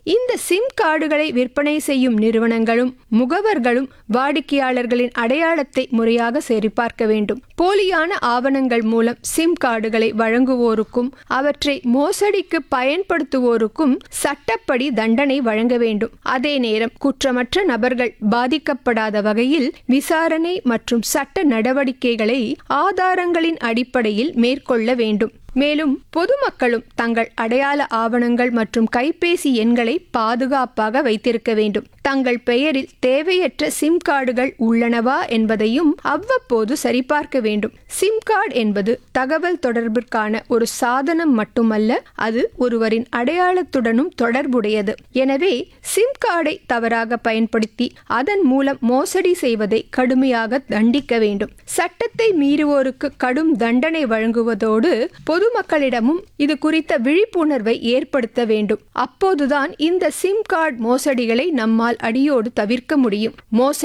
இந்த சிம் கார்டுகளை விற்பனை செய்யும் நிறுவனங்களும் முகவர்களும் வாடிக்கையாளர்களின் அடையாளத்தை முறையாக சரிபார்க்க வேண்டும் போலியான ஆவணங்கள் மூலம் சிம் கார்டுகளை வழங்குவோருக்கும் அவற்றை மோசடிக்கு பயன்படுத்துவோருக்கும் சட்டப்படி தண்டனை வழங்க வேண்டும் அதே நேரம் குற்றமற்ற நபர்கள் பாதிக்கப்படாத வகையில் விசாரணை மற்றும் சட்ட நடவடிக்கைகளை ஆதாரங்களின் அடிப்படையில் மேற்கொள்ள வேண்டும் மேலும் பொதுமக்களும் தங்கள் அடையாள ஆவணங்கள் மற்றும் கைபேசி எண்களை பாதுகாப்பாக வைத்திருக்க வேண்டும் தங்கள் பெயரில் தேவையற்ற சிம் கார்டுகள் உள்ளனவா என்பதையும் அவ்வப்போது சரிபார்க்க வேண்டும் சிம் கார்டு என்பது தகவல் தொடர்பிற்கான ஒரு சாதனம் மட்டுமல்ல அது ஒருவரின் அடையாளத்துடனும் தொடர்புடையது எனவே சிம் கார்டை தவறாக பயன்படுத்தி அதன் மூலம் மோசடி செய்வதை கடுமையாக தண்டிக்க வேண்டும் சட்டத்தை மீறுவோருக்கு கடும் தண்டனை வழங்குவதோடு பொதுமக்களிடமும் இது குறித்த விழிப்புணர்வை ஏற்படுத்த வேண்டும் அப்போதுதான் இந்த சிம் கார்டு மோசடிகளை நம்மால் அடியோடு தவிர்க்க முடியும் மோசடி